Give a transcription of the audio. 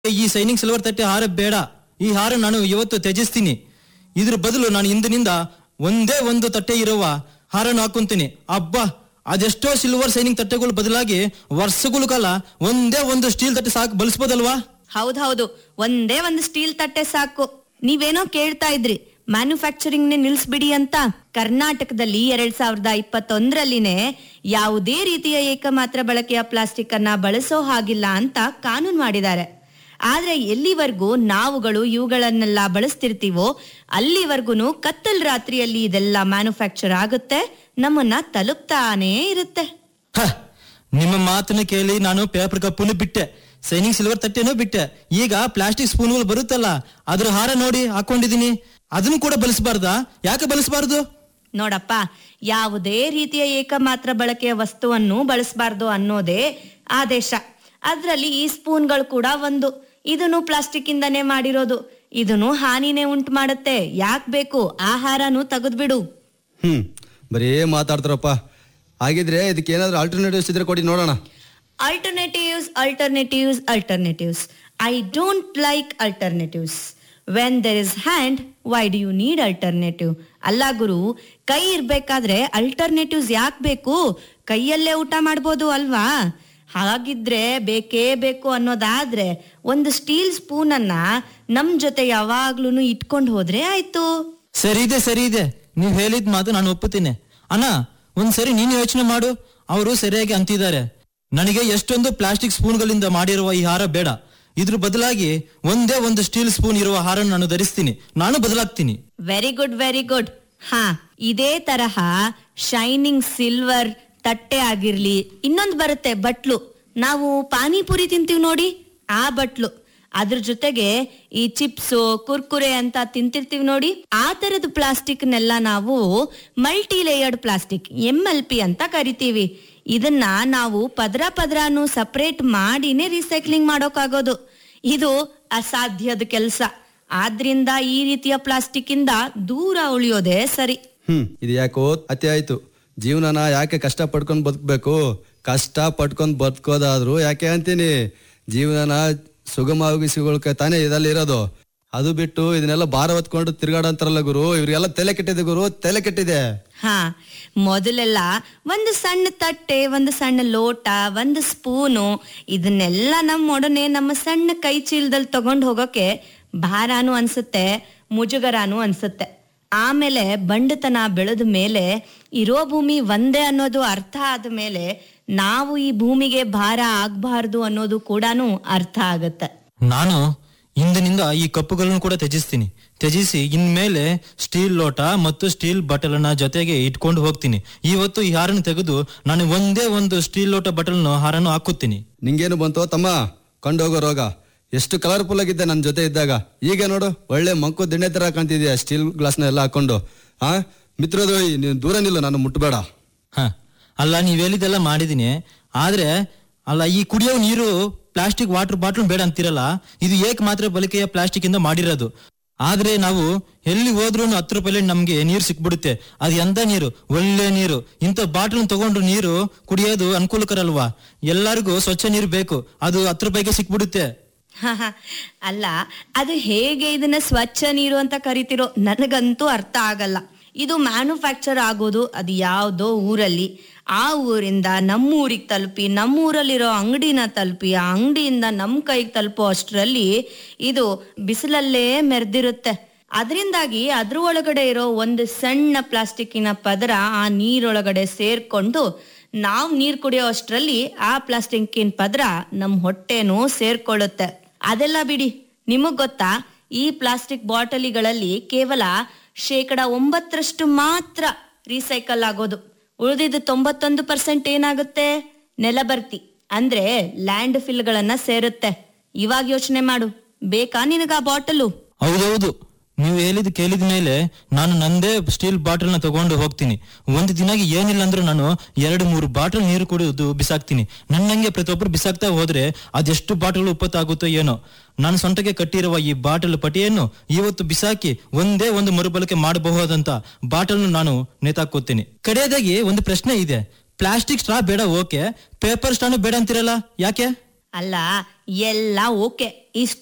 ಈ signing silver ತಟ್ಟೆ ಹಾರ ಬೇಡ ಈ ಹಾರ ನಾನು ಇವತ್ತು ತ್ಯಜಿಸ್ತೀನಿ ಇದ್ರ ಬದಲು ನಾನು ಇಂದಿನಿಂದ ಒಂದೇ ಒಂದು ತಟ್ಟೆ ಇರುವ ಹಾರನ್ನು ಹಾಕೊಂತೀನಿ ಅಬ್ಬಾ ಅದೆಷ್ಟೋ ಸಿಲ್ವರ್ ಸೈನಿಂಗ್ ತಟ್ಟೆಗಳು ಬದಲಾಗಿ ವರ್ಷಗಳ ಕಾಲ ಒಂದೇ ಒಂದು ಸ್ಟೀಲ್ ತಟ್ಟೆ ಸಾಕು ಬಳಸ್ಬೋದಲ್ವಾ ಹೌದೌದು ಒಂದೇ ಒಂದು ಸ್ಟೀಲ್ ತಟ್ಟೆ ಸಾಕು ನೀವೇನೋ ಕೇಳ್ತಾ ಇದ್ರಿ ಮ್ಯಾನುಫ್ಯಾಕ್ಚರಿಂಗ್ ನೇ ನಿಲ್ಸ್ಬಿಡಿ ಅಂತ ಕರ್ನಾಟಕದಲ್ಲಿ ಎರಡ್ ಸಾವಿರದ ಇಪ್ಪತ್ತೊಂದರಲ್ಲಿನೇ ಯಾವುದೇ ರೀತಿಯ ಏಕಮಾತ್ರ ಬಳಕೆಯ ಪ್ಲಾಸ್ಟಿಕ್ ಅನ್ನ ಬಳಸೋ ಹಾಗಿಲ್ಲ ಅಂತ ಕಾನೂನು ಮಾಡಿದ್ದಾರೆ ಆದ್ರೆ ಎಲ್ಲಿವರೆಗೂ ನಾವುಗಳು ಇವುಗಳನ್ನೆಲ್ಲ ಬಳಸ್ತಿರ್ತೀವೋ ಅಲ್ಲಿವರೆಗೂ ಕತ್ತಲ್ ರಾತ್ರಿಯಲ್ಲಿ ಇದೆಲ್ಲ ಮ್ಯಾನುಫ್ಯಾಕ್ಚರ್ ಆಗುತ್ತೆ ನಮ್ಮನ್ನ ತಲುಪ್ತಾನೇ ಇರುತ್ತೆ ಹ, ನಿಮ್ಮ ಮಾತನ್ನ ಕೇಳಿ ನಾನು ಪೇಪರ್ ಕಪ್ಪನ್ನು ಬಿಟ್ಟೆ ಸೈನಿಂಗ್ ಸಿಲ್ವರ್ ತಟ್ಟೆನೂ ಬಿಟ್ಟೆ ಈಗ ಪ್ಲಾಸ್ಟಿಕ್ ಸ್ಪೂನ್ಗಳು ಬರುತ್ತಲ್ಲ ಅದ್ರ ಹಾರ ನೋಡಿ ಹಾಕೊಂಡಿದೀನಿ ಅದನ್ನು ಕೂಡ ಬಳಸಬಾರ್ದಾ ಯಾಕೆ ಬಳಸಬಾರ್ದು ನೋಡಪ್ಪ ಯಾವುದೇ ರೀತಿಯ ಏಕಮಾತ್ರ ಬಳಕೆಯ ವಸ್ತುವನ್ನು ಬಳಸಬಾರ್ದು ಅನ್ನೋದೇ ಆದೇಶ ಅದ್ರಲ್ಲಿ ಈ ಸ್ಪೂನ್ಗಳು ಕೂಡ ಒಂದು ಇದನ್ನು ಪ್ಲಾಸ್ಟಿಕ್ ಇಂದನೇ ಮಾಡಿರೋದು ಇದನ್ನು ಹಾನಿನೇ ಉಂಟು ಮಾಡುತ್ತೆ ಯಾಕ್ ಬೇಕು ಆಹಾರನು ತೆಗೆದ್ಬಿಡು ಹ್ಮ್ ಬರೀ ಮಾತಾಡ್ತಾರಪ್ಪ ಹಾಗಿದ್ರೆ ಇದಕ್ಕೆ ಏನಾದ್ರು ಆಲ್ಟರ್ನೇಟಿವ್ಸ್ ಇದ್ರೆ ಕೊಡಿ ನೋಡೋಣ alternatives alternatives alternatives i don't like alternatives when there is hand why do you need alternative ಅಲ್ಲ ಗುರು ಕೈ ಇರ್ಬೇಕಾದ್ರೆ ಅಲ್ಟರ್ನೇಟಿವ್ಸ್ ಯಾಕೆ ಬೇಕು ಕೈಯಲ್ಲೇ ಊಟ ಮಾಡ್ಬೋದು ಅಲ್ವಾ ಹಾಗಿದ್ರೆ ಬೇಕೇ ಬೇಕು ಅನ್ನೋದಾದ್ರೆ ಒಂದು ಸ್ಟೀಲ್ ಸ್ಪೂನ್ ಅನ್ನ ನಮ್ ಜೊತೆ ಯಾವಾಗ್ಲೂ ಇಟ್ಕೊಂಡು ಹೋದ್ರೆ ಆಯ್ತು ಸರಿ ಇದೆ ಸರಿ ಇದೆ ನೀವ್ ಹೇಳಿದ ಮಾತು ನಾನು ಒಪ್ಪುತ್ತೇನೆ ಅಣ್ಣ ಒಂದ್ಸರಿ ನೀನು ಯೋಚನೆ ಮಾಡು ಅವರು ಸರಿಯಾಗಿ ಅಂತಿದ್ದಾರೆ ನನಗೆ ಎಷ್ಟೊಂದು ಪ್ಲಾಸ್ಟಿಕ್ ಸ್ಪೂನ್ಗಳಿಂದ ಮಾಡಿರುವ ಈ ಹಾರ ಬೇಡ ಇದ್ರ ಬದಲಾಗಿ ಒಂದೇ ಒಂದು ಸ್ಟೀಲ್ ಸ್ಪೂನ್ ಇರುವ ಹಾರನ್ನು ನಾನು ಧರಿಸ್ತೀನಿ ನಾನು ಬದಲಾಗ್ತೀನಿ ವೆರಿ ಗುಡ್ ವೆರಿ ಗುಡ್ ಹಾ ಇದೇ ತರಹ ಶೈನಿಂಗ್ ಸಿಲ್ವರ್ ತಟ್ಟೆ ಆಗಿರ್ಲಿ ಇನ್ನೊಂದು ಬರುತ್ತೆ ಬಟ್ಲು ನಾವು ಪಾನಿಪುರಿ ತಿಂತೀವಿ ನೋಡಿ ಆ ಬಟ್ಲು ಅದ್ರ ಜೊತೆಗೆ ಈ ಚಿಪ್ಸು ಕುರ್ಕುರೆ ಅಂತ ತಿಂತಿರ್ತೀವಿ ನೋಡಿ ಆ ತರದ ಪ್ಲಾಸ್ಟಿಕ್ ನೆಲ್ಲ ನಾವು multi layered plastic M L P ಅಂತ ಕರಿತೀವಿ ಇದನ್ನ ನಾವು ಪದ್ರ ಪದ್ರಾನು ಸಪರೇಟ್ ಮಾಡಿನೇ ರೀಸೈಕ್ಲಿಂಗ್ ಮಾಡೋಕ್ಕಾಗೋದು ಇದು ಅಸಾಧ್ಯದ ಕೆಲಸ ಆದ್ರಿಂದ ಈ ರೀತಿಯ ಪ್ಲಾಸ್ಟಿಕ್ ಇಂದ ದೂರ ಉಳಿಯೋದೇ ಸರಿ ಹ್ಮ್ ಇದು ಯಾಕೋ ಅತಿ ಆಯ್ತು ಜೀವನನ ಯಾಕೆ ಕಷ್ಟ ಪಡ್ಕೊಂಡು ಬದುಕಬೇಕು ಕಷ್ಟ ಪಡ್ಕೊಂಡು ಬದುಕೋದಾದ್ರು ಯಾಕೆ ಅಂತೀನಿ ಜೀವನನ ಸುಗಮವಾಗಿಸಿಗೊಳ್ಕೆ ತಾನೇ ಇದರಲ್ಲಿ ಇರೋದು ಅದು ಬಿಟ್ಟು ಇದನ್ನೆಲ್ಲ ಭಾರ ಹೊತ್ಕೊಂಡು ತಿರ್ಗಾಡಂತಾರಲ್ಲ ಗುರು ಇವ್ರಿಗೆಲ್ಲ ತಲೆ ಕೆಟ್ಟಿದೆ ಗುರು ತಲೆ ಕೆಟ್ಟಿದೆ ಹಾ ಮೊದಲೆಲ್ಲ ಒಂದು ಸಣ್ಣ ತಟ್ಟೆ ಒಂದು ಸಣ್ಣ ಲೋಟ ಒಂದು ಸ್ಪೂನು ಇದನ್ನೆಲ್ಲ ನಮ್ಮೊಡನೆ ನಮ್ಮ ಸಣ್ಣ ಕೈ ಚೀಲದಲ್ಲಿ ತಗೊಂಡು ಹೋಗೋಕೆ ಭಾರಾನು ಅನ್ಸುತ್ತೆ ಮುಜುಗರಾನು ಅನ್ಸುತ್ತೆ ಆಮೇಲೆ ಬಂಡತನ ಬೆಳೆದ ಮೇಲೆ ಇರೋ ಭೂಮಿ ಒಂದೇ ಅನ್ನೋದು ಅರ್ಥ ಆದ ಮೇಲೆ ನಾವು ಈ ಭೂಮಿಗೆ ಭಾರ ಆಗ್ಬಾರ್ದು ಅನ್ನೋದು ಕೂಡಾನು ಅರ್ಥ ಆಗತ್ತೆ ನಾನು ಇಂದಿನಿಂದ ಈ ಕಪ್ಪುಗಳನ್ನು ಕೂಡ ತ್ಯಜಿಸ್ತೀನಿ ತ್ಯಜಿಸಿ ಇನ್ಮೇಲೆ ಸ್ಟೀಲ್ ಲೋಟ ಮತ್ತು ಸ್ಟೀಲ್ ಬಟಲ್ನ ಜೊತೆಗೆ ಇಟ್ಕೊಂಡು ಹೋಗ್ತೀನಿ ಇವತ್ತು ಈ ಹಾರನ್ನು ತೆಗೆದು ನಾನು ಒಂದೇ ಒಂದು ಸ್ಟೀಲ್ ಲೋಟ ಬಟಲ್ನ ಹಾರನ್ನು ಹಾಕುತ್ತೀನಿ ನಿಂಗೇನು ಬಂತು ತಮ್ಮ ಕೊಂಡೋಗೋ ರೋಗ ಎಷ್ಟು ಕಲರ್ಫುಲ್ ಆಗಿದ್ದೆ ನನ್ನ ಜೊತೆ ಇದ್ದಾಗ ಈಗ ನೋಡು ಒಳ್ಳೆ ಮಂಕು ದಿಣ್ಣೆ ತರ ಕಾಣ್ತಿದ್ಯಾ ಸ್ಟೀಲ್ ಗ್ಲಾಸ್ನ ಎಲ್ಲ ಹಾಕೊಂಡು ಹಾ ಮಿತ್ರದೋಯ್ ನೀನು ದೂರ ನಿಲ್ಲು ನಾನು ಮುಟ್ಬೇಡ ಹ ಅಲ್ಲ ನೀವ್ ಹೇಳಿದೆಲ್ಲ ಮಾಡಿದೀನಿ ಆದ್ರೆ ಅಲ್ಲ ಈ ಕುಡಿಯೋ ನೀರು ಪ್ಲಾಸ್ಟಿಕ್ ವಾಟರ್ ಬಾಟ್ಲ್ ಬೇಡ ಅಂತಿರಲ್ಲ ಇದು ಏಕ ಮಾತ್ರ ಬಳಕೆಯ ಪ್ಲಾಸ್ಟಿಕ್ ಇಂದ ಮಾಡಿರೋದು ಆದ್ರೆ ನಾವು ಎಲ್ಲಿ ಹೋದ್ರೂ ಹತ್ತು ರೂಪಾಯಿ ನಮ್ಗೆ ನೀರು ಸಿಕ್ಬಿಡುತ್ತೆ ಅದು ಎಂತ ನೀರು ಒಳ್ಳೆ ನೀರು ಇಂಥ ಬಾಟ್ಲ್ ತಗೊಂಡು ನೀರು ಕುಡಿಯೋದು ಅನುಕೂಲಕರ ಅಲ್ವಾ ಎಲ್ಲರಿಗೂ ಸ್ವಚ್ಛ ನೀರು ಬೇಕು ಅದು ಹತ್ತು ರೂಪಾಯಿಗೆ ಸಿಕ್ಬಿಡುತ್ತೆ ಅಲ್ಲ ಅದು ಹೇಗೆ ಇದನ್ನ ಸ್ವಚ್ಛ ನೀರು ಅಂತ ಕರಿತಿರೋ ನನಗಂತೂ ಅರ್ಥ ಆಗಲ್ಲ ಇದು ಮ್ಯಾನುಫ್ಯಾಕ್ಚರ್ ಆಗೋದು ಅದು ಯಾವುದೋ ಊರಲ್ಲಿ ಆ ಊರಿಂದ ನಮ್ಮೂರಿಗೆ ತಲುಪಿ ನಮ್ಮೂರಲ್ಲಿರೋ ಅಂಗಡಿನ ತಲುಪಿ ಆ ಅಂಗಡಿಯಿಂದ ನಮ್ಮ ಕೈಗೆ ತಲುಪೋ ಅಷ್ಟರಲ್ಲಿ ಇದು ಬಿಸಿಲಲ್ಲೇ ಮೆರೆದಿರುತ್ತೆ ಅದರಿಂದಾಗಿ ಅದ್ರ ಒಳಗಡೆ ಇರೋ ಒಂದು ಸಣ್ಣ ಪ್ಲಾಸ್ಟಿಕ್ಕಿನ ಪದರ ಆ ನೀರೊಳಗಡೆ ಸೇರ್ಕೊಂಡು ನಾವು ನೀರ್ ಕುಡಿಯೋ ಅಷ್ಟರಲ್ಲಿ ಆ ಪ್ಲಾಸ್ಟಿಕ್ಕಿನ ಪದರ ನಮ್ ಹೊಟ್ಟೆನೂ ಸೇರ್ಕೊಳ್ಳುತ್ತೆ ಅದೆಲ್ಲ ಬಿಡಿ ನಿಮಗ್ ಗೊತ್ತಾ ಈ ಪ್ಲಾಸ್ಟಿಕ್ ಬಾಟಲಿಗಳಲ್ಲಿ ಕೇವಲ ಶೇಕಡ ಒಂಬತ್ತರಷ್ಟು ಮಾತ್ರ ರೀಸೈಕಲ್ ಆಗೋದು ಉಳಿದಿದ್ದು ತೊಂಬತ್ತೊಂದು ಪರ್ಸೆಂಟ್ ಏನಾಗುತ್ತೆ ನೆಲಬರ್ತಿ ಅಂದ್ರೆ ಲ್ಯಾಂಡ್ ಫಿಲ್ಗಳನ್ನ ಸೇರುತ್ತೆ ಇವಾಗ ಯೋಚನೆ ಮಾಡು ಬೇಕಾ ನಿನಗ ಆ ಬಾಟಲು ಹೌದೌದು ನೀವು ಹೇಳಿದ್ ಕೇಳಿದ ಮೇಲೆ ನಾನು ನಂದೇ ಸ್ಟೀಲ್ ಬಾಟಲ್ ನ ತಗೊಂಡು ಹೋಗ್ತೀನಿ ಒಂದು ದಿನಾಗಿ ಏನಿಲ್ಲ ಅಂದ್ರೂ ನಾನು ಎರಡು ಮೂರು ಬಾಟಲ್ ನೀರು ಕುಡಿಯೋದು ಬಿಸಾಕ್ತೀನಿ ನನ್ನಂಗೆ ಪ್ರತಿಯೊಬ್ಬರು ಬಿಸಾಕ್ತಾ ಹೋದ್ರೆ ಅದೆಷ್ಟು ಬಾಟಲ್ ಉಪ್ಪತ್ತಾಗುತ್ತೋ ಏನೋ ನಾನು ಸೊಂಟಕ್ಕೆ ಕಟ್ಟಿರುವ ಈ ಬಾಟಲ್ ಪಟಿಯನ್ನು ಇವತ್ತು ಬಿಸಾಕಿ ಒಂದೇ ಒಂದು ಮರುಬಳಕೆ ಮಾಡಬಹುದಂತ ಬಾಟಲ್ ನಾನು ನೇತಾಕೋತೀನಿ ಕಡೆಯದಾಗಿ ಒಂದು ಪ್ರಶ್ನೆ ಇದೆ ಪ್ಲಾಸ್ಟಿಕ್ ಸ್ಟ್ರಾ ಬೇಡ ಓಕೆ ಪೇಪರ್ ಸ್ಟ್ರಾನು ಬೇಡ ಅಂತಿರಲ್ಲ ಯಾಕೆ ಅಲ್ಲ ಎಲ್ಲ ಓಕೆ ಇಷ್ಟು